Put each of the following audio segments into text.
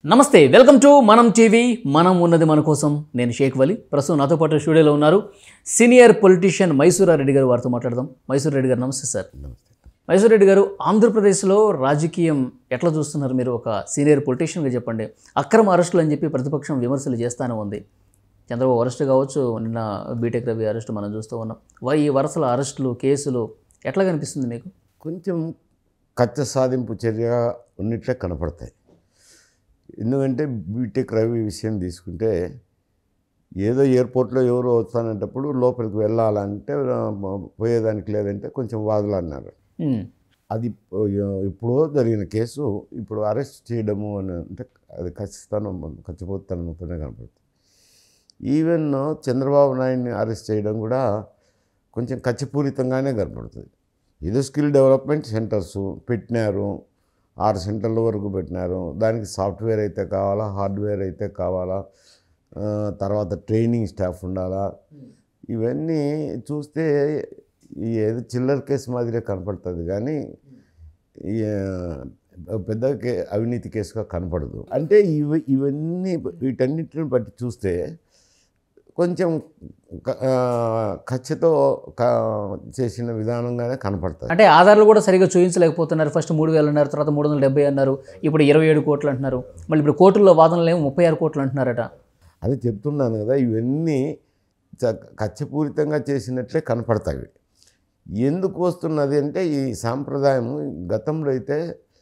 నమస్తే welcome to మనం TV మనం ఉన్నది మన కోసం నేను షేక్ వలి ప్రస్తుతం నాతో పాటు స్టూడియోలో ఉన్నారు సీనియర్ పొలిటీషియన్ మైసూరారెడ్డి గారు వారితో మాట్లాడదాం మైసూరారెడ్డి గారు నమస్తే సార్ మైసూరారెడ్డి గారు ఆంధ్రప్రదేశ్లో రాజకీయం ఎట్లా చూస్తున్నారు మీరు ఒక సీనియర్ పొలిటీషియన్గా చెప్పండి అక్రమ అరెస్టులు అని చెప్పి ప్రతిపక్షం విమర్శలు చేస్తానే ఉంది చంద్రబాబు అరెస్ట్ కావచ్చు నిన్న బీటెక్ రవి అరెస్ట్ మనం చూస్తూ ఉన్నాం వా- ఈ వరుసల అరెస్టులు కేసులు ఎట్లా కనిపిస్తుంది మీకు కొంచెం కచ్చ సాధింపు చర్య ఉన్నట్లే కనపడతాయి ఎందుకంటే బీటెక్ రవి విషయం తీసుకుంటే ఏదో ఎయిర్పోర్ట్లో ఎవరో వస్తానంటప్పుడు లోపలికి వెళ్ళాలంటే ఆ, పోయేదానికి లేదంటే కొంచెం వాదులన్నారు ఉమ్, అది ఇప్పుడో జరిగిన కేసు ఇప్పుడు అరెస్ట్ చేయడము అని అంటే అది ఖచ్చితనం ఖచ్చిపోతనంతోనే కనపడుతుంది ఈవెన్ చంద్రబాబు నాయుడిని అరెస్ట్ చేయడం కూడా కొంచెం ఖచ్చిపూరితంగానే కనపడుతుంది ఏదో స్కిల్ డెవలప్మెంట్ సెంటర్స్ పెట్టినారు ఆరు సెంటర్ల వరకు పెట్టినారు దానికి సాఫ్ట్వేర్ అయితే కావాలా హార్డ్వేర్ అయితే కావాలా ఆ, తర్వాత ట్రైనింగ్ స్టాఫ్ ఉండాలా ఇవన్నీ చూస్తే ఈ ఏదో చిల్లర కేసు మాదిరే కనపడుతుంది కానీ ఈ, ఆ, పెద్ద కే అవినీతి కేసుగా కనపడదు అంటే ఇవి ఇవన్నీ వీటన్నిటిని బట్టి చూస్తే కొంచెం క- ఆ, ఖర్చుతో క- చేసిన విధానంగానే కనపడుతుంది అంటే ఆధారాలు కూడా సరిగా చూపించలేకపోతున్నారు ఫస్ట్ మూడు వేలు అన్నారు తర్వాత మూడు వందల డెబ్బై అన్నారు ఇప్పుడు ఇరవై ఏడు కోట్లు అంటున్నారు మళ్ళీ ఇప్పుడు కోర్టుల్లో వాదనలు ఏమో ముప్పై ఆరు కోట్లు అంటున్నారట అది చెప్తున్నాను కదా ఇవన్నీ చ- కక్షపూరితంగా చేసినట్లే కనపడతాయి ఎందుకు వస్తున్నది అంటే ఈ సాంప్రదాయం గతంలో అయితే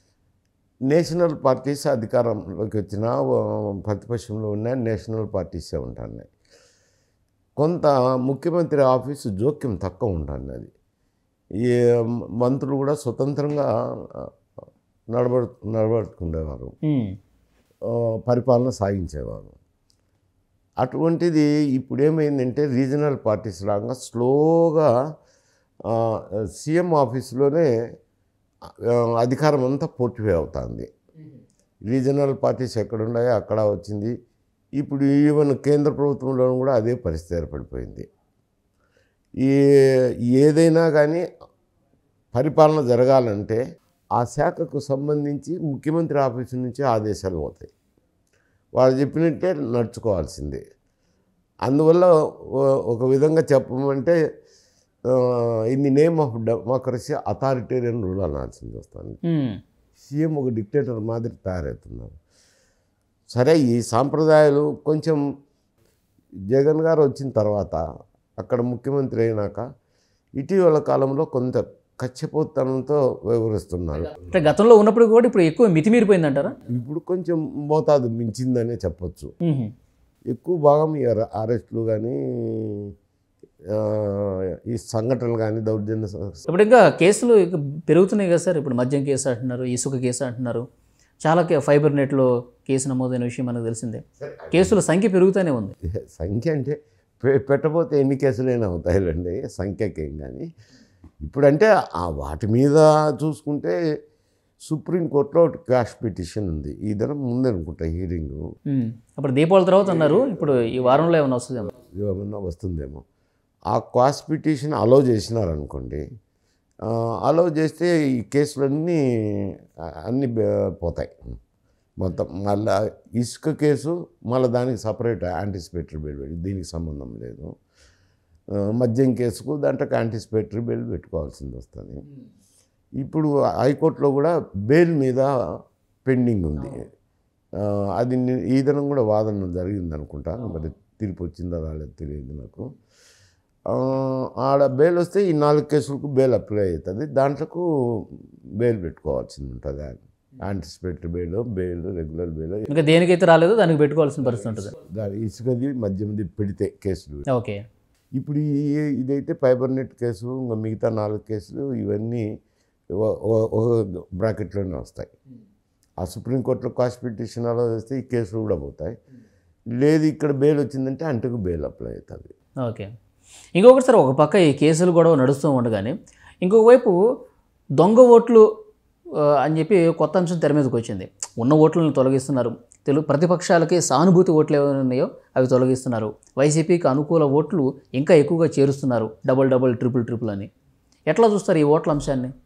నేషనల్ పార్టీస్ అధికారంలోకి వచ్చిన ప్రతిపక్షంలో ఉన్న నేషనల్ పార్టీసే ఉంటున్నాయి కొంత ముఖ్యమంత్రి ఆఫీసు జోక్యం తక్కువ ఉంటుంది అది ఈ మంత్రులు కూడా స్వతంత్రంగా నడబడు నడబడుతుండేవారు ఉమ్, ఆ, పరిపాలన సాగించేవారు అటువంటిది ఇప్పుడు ఏమైందంటే రీజనల్ పార్టీస్ లాగా స్లోగా ఆ, సీఎం ఆఫీసులోనే ఆ, అధికారం అంతా పోర్టిఫై అవుతుంది రీజనల్ పార్టీస్ ఎక్కడ ఉన్నాయో అక్కడ వచ్చింది ఇప్పుడు ఈవెన్ కేంద్ర ప్రభుత్వంలో కూడా అదే పరిస్థితి ఏర్పడిపోయింది ఈ ఏదైనా కానీ పరిపాలన జరగాలంటే ఆ శాఖకు సంబంధించి ముఖ్యమంత్రి ఆఫీసు నుంచి ఆదేశాలు పోతాయి వాళ్ళు చెప్పినట్టే నడుచుకోవాల్సిందే అందువల్ల ఓ- ఒక విధంగా చెప్పమంటే in the name of democracy authoritarian rule అనాల్సింది వస్తుంది ఉమ్, సీఎం ఒక డిక్టేటర్ మాదిరి తయారవుతున్నారు సరే ఈ సాంప్రదాయాలు కొంచెం జగన్ గారు వచ్చిన తర్వాత అక్కడ ముఖ్యమంత్రి అయినాక ఇటీవల కాలంలో కొంత కచ్చిపోతనంతో వ్యవహరిస్తున్నారు అంటే గతంలో ఉన్నప్పుడు కూడా ఇప్పుడు ఎక్కువ మితిమీరిపోయిందంటారా ఇప్పుడు కొంచెం మోతాదు మించిందనే చెప్పొచ్చు ఉహు, ఎక్కువ భాగం ఈ అర- అరెస్టులు కానీ ఈ సంఘటనలు కానీ దౌర్జన్య స- ఇప్పుడు ఇంకా కేసులు ఇక పెరుగుతున్నాయి కదా సార్ ఇప్పుడు మద్యం కేసు అంటున్నారు ఇసుక కేసు అంటున్నారు చాలా కే- ఫైబర్ నెట్లో కేసు నమోదైన విషయం మనకు తెలిసిందే కేసుల సంఖ్య పెరుగుతూనే ఉంది సంఖ్య అంటే పె- పెట్టబోతే ఎన్ని కేసులైనా అవుతాయిలండి సంఖ్యకేం కానీ ఇప్పుడంటే ఆ వాటి మీద చూసుకుంటే సుప్రీంకోర్టులో ఒకటి క్యాష్ పిటిషన్ ఉంది ఈ దినం ముందే అనుకుంటా హీరింగ్ ఉమ్, అప్పుడు దీపావళి తర్వాత అన్నారు ఇప్పుడు ఈ వారంలో ఏమైనా వస్తుందేమో ఏమన్నా వస్తుందేమో ఆ క్వాస్ పిటిషన్ అలో చేసినారనుకోండి అలో చేస్తే ఈ కేసులన్నీ ఆ, అన్నీ బే- పోతాయి మొత్తం మళ్ళా ఇసుక కేసు మళ్ళీ దానికి సపరేట్ యాంటిసిపేటరీ బెయిల్ పెట్టి దీనికి సంబంధం లేదు ఆ, మద్యం కేసుకు దాంట్లోకి యాంటిసిపేటరీ బెయిల్ పెట్టుకోవాల్సింది వస్తుంది ఇప్పుడు హైకోర్టులో కూడా బెయిల్ మీద పెండింగ్ ఉంది ఆ, అది ని- ఈ దినం కూడా వాదన జరిగింది అనుకుంటా మరి తీర్పు వచ్చిందో రాలేదు తెలియదు నాకు ఆ, ఆడ బెయిల్ వస్తే ఈ నాలుగు కేసులకు బెయిల్ అప్లై అవుతుంది దాంట్లకు బెయిల్ పెట్టుకోవాల్సింది ఉంటుంది anticipatory bail bail regular bail ఇంకా దేనికైతే రాలేదో దానికి పెట్టుకోవాల్సిన పరిస్థితి ఉంటుంది దాని ఇసుకది మద్యంది పెడితే కేసులు ఓకే ఇప్పుడు ఈ ఇదైతే ఫైబర్ నెట్ కేసు ఇంకా మిగతా నాలుగు కేసులు ఇవన్నీ ఓ- ఓ- ఒక బ్రాకెట్లోనే వస్తాయి ఆ సుప్రీంకోర్టులో కాస్ట్ పిటిషన్ అలా వేస్తే ఈ కేసులు కూడా పోతాయి లేదు ఇక్కడ బెయిల్ వచ్చిందంటే అంటకు బెయిల్ అప్లై అవుతుంది ఓకే ఇంకొకటి సార్ ఒక పక్క ఈ కేసులు గొడవ నడుస్తూ ఉండగానే ఇంకొక వైపు దొంగ ఓట్లు ఆ, అని చెప్పి కొత్త అంశం తెర మీదకి వచ్చింది ఉన్న ఓట్లను తొలగిస్తున్నారు తెలుగు ప్రతిపక్షాలకి సానుభూతి ఓట్లు ఏమైనా ఉన్నాయో అవి తొలగిస్తున్నారు వైసీపీకి అనుకూల ఓట్లు ఇంకా ఎక్కువగా చేరుస్తున్నారు డబుల్ డబుల్ ట్రిపుల్ ట్రిపుల్ అని ఎట్లా చూస్తారు ఈ ఓట్ల అంశాన్ని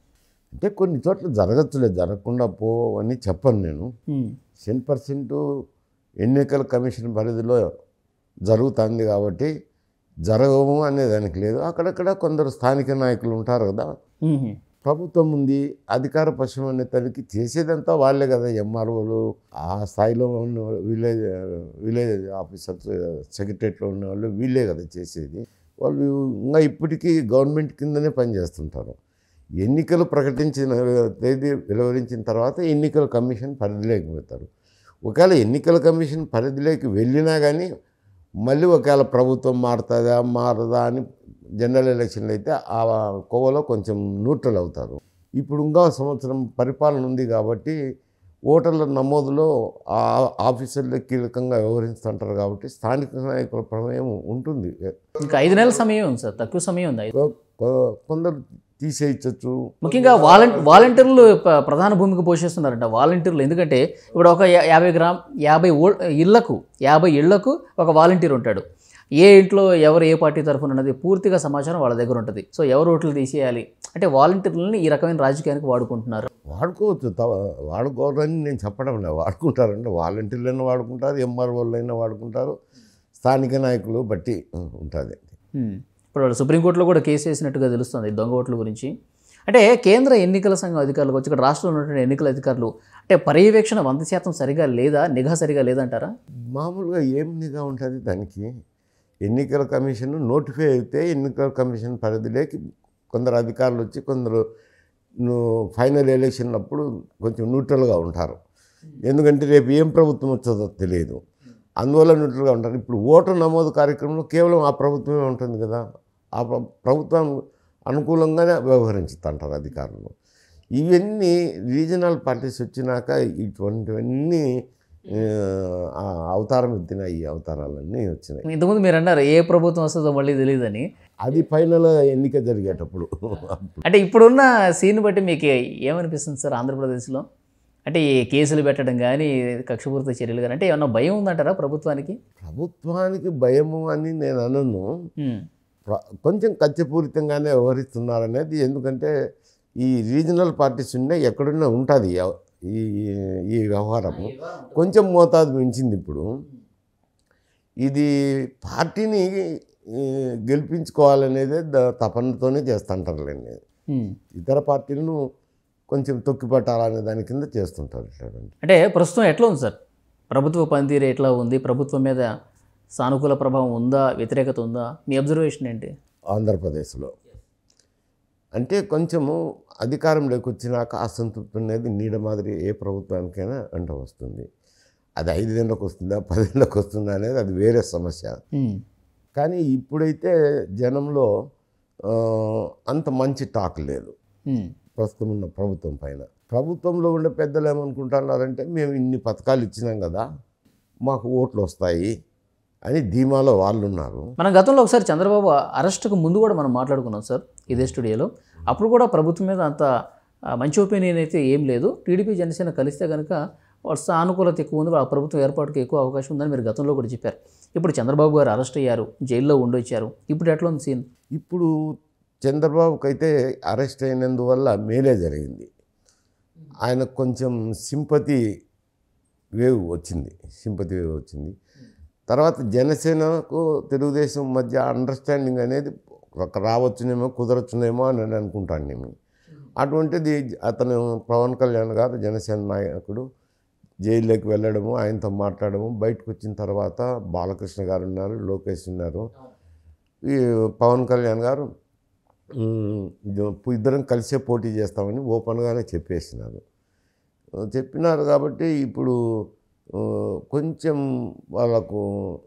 అంటే కొన్ని చోట్ల జరగచ్చులే జరగకుండా పో అని చెప్పను నేను ఉమ్, టెన్ పర్సెంట్ ఎన్నికల కమిషన్ పరిధిలో జరుగుతుంది కాబట్టి జరగము అనే దానికి లేదు అక్కడక్కడ కొందరు స్థానిక నాయకులు ఉంటారు కదా ఉమ్, ప్రభుత్వం ఉంది అధికార పక్షం అనే తనకి చేసేదంతా వాళ్ళే కదా ఎంఆర్ఓలు ఆ స్థాయిలో ఉన్న విలేజ్ విలేజ్ ఆఫీసర్స్ సెక్రటరియట్లో ఉన్న వాళ్ళు వీళ్ళే కదా చేసేది వాళ్ళు ఇంకా ఇప్పటికీ గవర్నమెంట్ కిందనే పనిచేస్తుంటారు ఎన్నికలు ప్రకటించిన తేదీ వెలువరించిన తర్వాత ఎన్నికల కమిషన్ పరిధిలోకి పోతారు ఒకవేళ ఎన్నికల కమిషన్ పరిధిలోకి వెళ్ళినా కానీ మళ్ళీ ఒకవేళ ప్రభుత్వం మారుతుందా మారదా అని జనరల్ ఎలక్షన్లు అయితే ఆ కోవలో కొంచెం న్యూట్రల్ అవుతారు ఇప్పుడు ఇంకా సంవత్సరం పరిపాలన ఉంది కాబట్టి ఓటర్ల నమోదులో ఆ ఆఫీసర్లు కీలకంగా వ్యవహరిస్తుంటారు కాబట్టి స్థానిక నాయకుల ప్రమేయం ఉంటుంది ఇంకా ఐదు నెలల సమయం ఉంది సార్ తక్కువ సమయం ఉంది ఐదు కొ- కొ- కొందరు తీసేయచ్చు ముఖ్యంగా వాలంటీ వాలంటీర్లు ప- ప్రధాన భూమిక పోషిస్తున్నారంట వాలంటీర్లు ఎందుకంటే ఇప్పుడు ఒక యా- యాభై గ్రామ్ యాభై ఓ ఇళ్లకు యాభై ఇళ్లకు ఒక వాలంటీర్ ఉంటాడు ఏ ఇంట్లో ఎవరు ఏ పార్టీ తరఫున ఉన్నది పూర్తిగా సమాచారం వాళ్ళ దగ్గర ఉంటుంది సో ఎవరు ఓట్లు తీసేయాలి అంటే వాలంటీర్లని ఈ రకమైన రాజకీయానికి వాడుకుంటున్నారు వాడుకోవచ్చు తవ వాడుకోవాలని నేను చెప్పడం లేదు వాడుకుంటారంటే వాలంటీర్లైనా వాడుకుంటారు ఎంఆర్ఓలైనా వాడుకుంటారు స్థానిక నాయకులు బట్టి ఉంటుంది ఉమ్. ఇప్పుడు వాళ్ళు సుప్రీంకోర్టులో కూడా కేసు వేసినట్టుగా తెలుస్తుంది ఈ దొంగ ఓట్ల గురించి అంటే కేంద్ర ఎన్నికల సంఘం అధికారులకు వచ్చి ఇక్కడ రాష్ట్రంలో ఉన్నటువంటి ఎన్నికల అధికారులు అంటే పర్యవేక్షణ వంద శాతం సరిగా లేదా నిఘా సరిగా లేదంటారా మామూలుగా ఏం నిఘా ఉంటుంది దానికి ఎన్నికల కమిషన్ నోటిఫై అయితే ఎన్నికల కమిషన్ పరిధిలోకి కొందరు అధికారులు వచ్చి కొందరు ను- ఫైనల్ ఎలక్షన్ అప్పుడు కొంచెం న్యూట్రల్గా ఉంటారు ఎందుకంటే రేపు ఏం ప్రభుత్వం వచ్చేదో తెలియదు అందువల్ల న్యూట్రల్గా ఉంటారు ఇప్పుడు ఓటు నమోదు కార్యక్రమంలో కేవలం ఆ ప్రభుత్వమే ఉంటుంది కదా ఆ ప్ర- ప్రభుత్వం అనుకూలంగానే వ్యవహరించుతుంటారు అధికారులు ఇవన్నీ రీజనల్ పార్టీస్ వచ్చినాక ఇటువంటివన్నీ ఆ, అవతారం ఎత్తిన ఈ అవతారాలన్నీ వచ్చినాయి ఇంతకుముందు మీరు అన్నారు ఏ ప్రభుత్వం వస్తుందో మళ్ళీ తెలియదని అది ఫైనల్ ఎన్నిక జరిగేటప్పుడు అంటే ఇప్పుడున్న సీన్ బట్టి మీకు ఏమనిపిస్తుంది సార్ ఆంధ్రప్రదేశ్లో అంటే ఈ కేసులు పెట్టడం కానీ కక్షపూరిత చర్యలు కానీ అంటే ఏమన్నా భయం ఉందంటారా ప్రభుత్వానికి ప్రభుత్వానికి భయము అని నేను అనను ఉమ్, ప్ర- కొంచెం కత్తిపూరితంగానే వ్యవహరిస్తున్నారనేది ఎందుకంటే ఈ రీజనల్ పార్టీస్ ఉన్నాయి ఎక్కడున్నా ఉంటుంది ఈ ఈ వ్యవహారము కొంచెం మోతాదు మించింది ఇప్పుడు ఇది పార్టీని ఈ, గెలిపించుకోవాలనేదే ద- తపనతోనే చేస్తుంటారులేండి ఉమ్. ఇతర పార్టీలను కొంచెం తొక్కిపట్టాలనే దాని కింద చేస్తుంటారు ఇట్లాంటి అంటే ప్రస్తుతం ఎట్లా ఉంది సార్ ప్రభుత్వ పనితీరు ఎట్లా ఉంది ప్రభుత్వం మీద సానుకూల ప్రభావం ఉందా వ్యతిరేకత ఉందా మీ అబ్జర్వేషన్ ఏంటి ఆంధ్రప్రదేశ్లో అంటే కొంచెము అధికారంలోకి వచ్చినాక అసంతృప్తి అనేది నీడ మాదిరి ఏ ప్రభుత్వానికైనా అంట వస్తుంది అది ఐదేళ్ళకి వస్తుందా పదేళ్ళకి వస్తుందా అనేది అది వేరే సమస్య ఉమ్, కానీ ఇప్పుడైతే జనంలో ఆ, అంత మంచి టాక్ లేదు ఉమ్, ప్రస్తుతం ఉన్న ప్రభుత్వం పైన ప్రభుత్వంలో ఉండే పెద్దలు ఏమనుకుంటున్నారంటే మేము ఇన్ని పథకాలు ఇచ్చినాం కదా మాకు ఓట్లు వస్తాయి అని ధీమాలో వాళ్ళు ఉన్నారు మనం గతంలో ఒకసారి చంద్రబాబు అరెస్ట్కు ముందు కూడా మనం మాట్లాడుకున్నాం సార్ ఇదే స్టూడియోలో అప్పుడు కూడా ప్రభుత్వం మీద అంత ఆ, మంచి ఒపీనియన్ అయితే ఏం లేదు టీడీపీ జనసేన కలిస్తే కనుక వాళ్ళ సానుకూలత ఎక్కువ ఉంది వాళ్ళ ప్రభుత్వం ఏర్పాటుకి ఎక్కువ అవకాశం ఉందని మీరు గతంలో కూడా చెప్పారు ఇప్పుడు చంద్రబాబు గారు అరెస్ట్ అయ్యారు జైల్లో ఉండొచ్చారు ఇప్పుడు ఎట్లా ఉంది సీన్ ఇప్పుడు చంద్రబాబుకి అయితే అరెస్ట్ అయినందువల్ల మేలే జరిగింది ఆయనకు కొంచెం సింపతి వేవ్ వచ్చింది సింపతి వేవ్ వచ్చింది తర్వాత జనసేనకు తెలుగుదేశం మధ్య అండర్స్టాండింగ్ అనేది ఒక రావచ్చునేమో కుదరచ్చునేమో అని నేను అనుకుంటాను నేను అటువంటిది అతను పవన్ కళ్యాణ్ గారు జనసేన నాయకుడు జైల్లోకి వెళ్ళడము ఆయనతో మాట్లాడము బయటకు వచ్చిన తర్వాత బాలకృష్ణ గారు ఉన్నారు లోకేష్ ఉన్నారు ఈ పవన్ కళ్యాణ్ గారు "ఉమ్, ఇద- ఇద్దరం కలిసే పోటీ చేస్తామని ఓపెన్గానే చెప్పేసినారు చెప్పినారు కాబట్టి ఇప్పుడు ఆ, కొంచెం వాళ్ళకు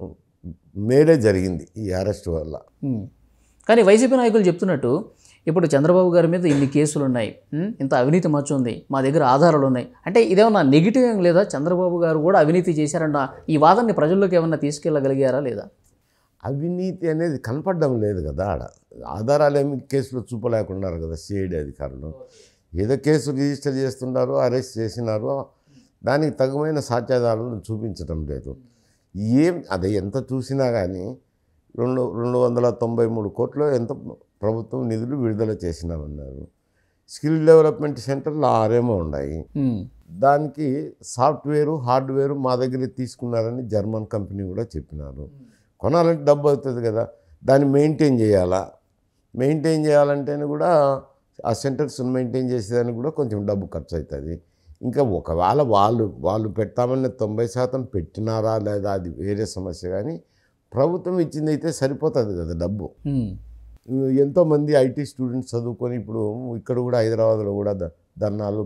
మేలే జరిగింది ఈ అరెస్ట్ వల్ల ఉమ్. కానీ వైసీపీ నాయకులు చెప్తున్నట్టు ఇప్పుడు చంద్రబాబు గారి మీద ఇన్ని కేసులు ఉన్నాయి ఉమ్, ఇంత అవినీతి మచ్చ ఉంది మా దగ్గర ఆధారాలు ఉన్నాయి అంటే ఇదేమన్నా నెగిటివ్ ఏం లేదా చంద్రబాబు గారు కూడా అవినీతి చేశారన్న ఈ వాదనని ప్రజల్లోకి ఏమన్నా తీసుకెళ్ళగలిగారా లేదా అవినీతి అనేది కనపడడం లేదు కదా ఆడ ఆధారాలు ఏమి కేసులో చూపలేకున్నారు కదా సిఐడి అధికారులు ఏదో కేసు రిజిస్టర్ చేస్తున్నారు అరెస్ట్ చేసినారు దానికి తగుమైన సాక్ష్యాధారాలను చూపించడం లేదు ఏం అది ఎంత చూసినా కానీ రెండు రెండు వందల తొంభై మూడు కోట్లు ఎంత ప్రభుత్వం నిధులు విడుదల చేసినామన్నారు స్కిల్ డెవలప్మెంట్ సెంటర్లు ఆరేమో ఉన్నాయి ఉమ్, దానికి సాఫ్ట్వేరు హార్డ్వేరు మా దగ్గర తీసుకున్నారని జర్మన్ కంపెనీ కూడా చెప్పినారు కొనాలంటే డబ్బు అవుతుంది కదా దాన్ని మెయింటైన్ చేయాలా మెయింటైన్ చేయాలంటేనే కూడా ఆ సెంటర్స్ని మెయింటైన్ చేసేదానికి కూడా కొంచెం డబ్బు ఖర్చు అవుతుంది ఇంకా ఒకవేళ వాళ్ళు వాళ్ళు పెట్టామని తొంభై శాతం పెట్టినారా లేదా అది వేరే సమస్య కానీ ప్రభుత్వం ఇచ్చింది అయితే సరిపోతుంది కదా డబ్బు ఉమ్, ఎంతోమంది ఐటీ స్టూడెంట్స్ చదువుకొని ఇప్పుడు ఇక్కడ కూడా హైదరాబాద్లో కూడా ద- ధర్నాలు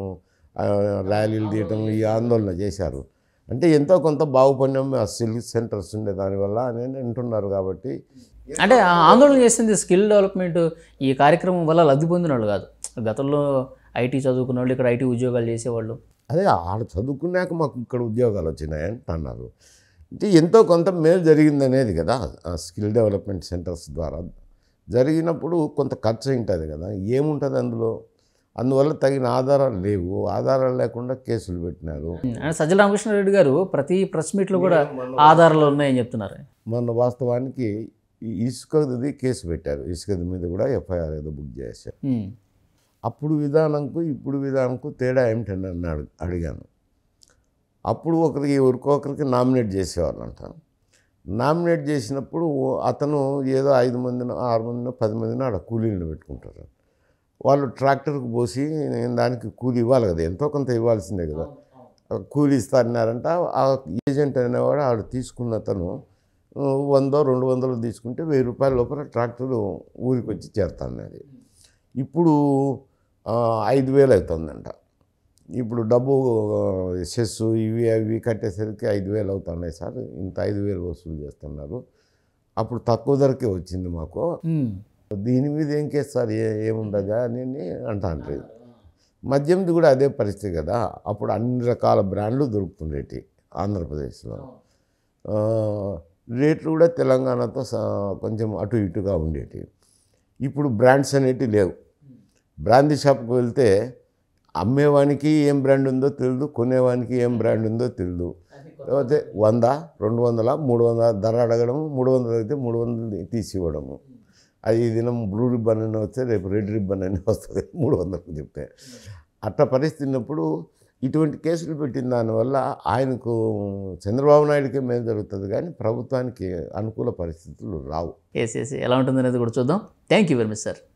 ఆ, ర్యాలీలు తీయటం ఈ ఆందోళన చేశారు అంటే ఎంతో కొంత బాగుపడినాం ఆ సిల్క్ సెంటర్స్ ఉండే దానివల్ల అని అంటున్నారు కాబట్టి అంటే ఆ ఆందోళన చేసింది స్కిల్ డెవలప్మెంట్ ఈ కార్యక్రమం వల్ల లబ్ధి పొందిన వాళ్ళు కాదు గతంలో ఐటీ చదువుకున్న వాళ్ళు ఇక్కడ ఐటీ ఉద్యోగాలు చేసేవాళ్ళు అదే ఆడ చదువుకున్నాక మాకు ఇక్కడ ఉద్యోగాలు వచ్చినాయి అంటే అన్నారు అంటే ఎంతో కొంత మేలు జరిగిందనేది కదా ఆ స్కిల్ డెవలప్మెంట్ సెంటర్స్ ద్వారా జరిగినప్పుడు కొంత ఖర్చు ఉంటుంది కదా ఏముంటుంది అందులో అందువల్ల తగిన ఆధారాలు లేవు ఆధారాలు లేకుండా కేసులు పెట్టినారు ఉమ్, అంటే సజ్జల రామకృష్ణారెడ్డి గారు ప్రతి ప్రెస్ మీట్లో కూడా ఆధారాలు ఉన్నాయని చెప్తున్నారు మొన్న వాస్తవానికి ఈ ఇసుకది కేసు పెట్టారు ఇసుకది మీద కూడా ఎఫ్ఐఆర్ ఏదో బుక్ చేశారు ఉమ్, అప్పుడు విధానంకు ఇప్పుడు విధానంకు తేడా ఏమిటని నన్ను అడి అడిగాను అప్పుడు ఒకరికి ఎవరికొకరికి నామినేట్ చేసేవాళ్ళంట నామినేట్ చేసినప్పుడు అతను ఏదో ఐదు మందినో ఆరు మందినో పది మందినో ఆడ కూలీలను పెట్టుకుంటారు వాళ్ళు ట్రాక్టర్కి పోసి నేను దానికి కూలి ఇవ్వాలి కదా ఎంతో కొంత ఇవ్వాల్సిందే కదా ఆ కూలి ఇస్తారన్నారంట ఆ ఏజెంట్ అనేవాడు ఆడ తీసుకున్న అతను ఆ, వందో రెండు వందలు తీసుకుంటే వెయ్యి రూపాయల లోపల ట్రాక్టర్ ఊరికి వచ్చి చేస్తానది ఇప్పుడు ఆ, ఐదు వేలు అవుతుందంట ఇప్పుడు డబ్బు సెస్ ఇవి అవి కట్టేసరికి ఐదు వేలు అవుతున్నాయి సార్ ఇంత ఐదు వేలు వసూలు చేస్తున్నారు అప్పుడు తక్కువ ధరకే వచ్చింది మాకు ఉమ్, దీని మీద ఏం కేసు సార్ ఏ ఏముండగా అని అంటాను మద్యంది కూడా అదే పరిస్థితి కదా అప్పుడు అన్ని రకాల బ్రాండ్లు దొరుకుతుండేటి ఆంధ్రప్రదేశ్లో ఆ, రేట్లు కూడా తెలంగాణతో స- కొంచెం అటు ఇటుగా ఉండేటి ఇప్పుడు బ్రాండ్స్ అనేటివి లేవు బ్రాందీ షాప్కి వెళ్తే అమ్మేవానికి ఏం బ్రాండ్ ఉందో తెలియదు కొనేవానికి ఏం బ్రాండ్ ఉందో తెలియదు లేకపోతే వంద రెండు వందల మూడు వందల ధర అడగడం మూడు వందలు అయితే మూడు వందలు తీసి ఇవ్వడము అది ఈ దినం బ్లూ రిబ్బన్ అని వస్తే రేపు రెడ్ రిబ్బన్ అని వస్తుంది మూడు వందలకు చెప్తే అట్లా పరిస్థితి ఉన్నప్పుడు ఇటువంటి కేసులు పెట్టిన దానివల్ల ఆయనకు చంద్రబాబు నాయుడుకే మేలు జరుగుతుంది కానీ ప్రభుత్వానికి అనుకూల పరిస్థితులు రావు ఎస్ ఎస్ ఎలా ఉంటుంది అనేది కూడా చూద్దాం thank you very much sir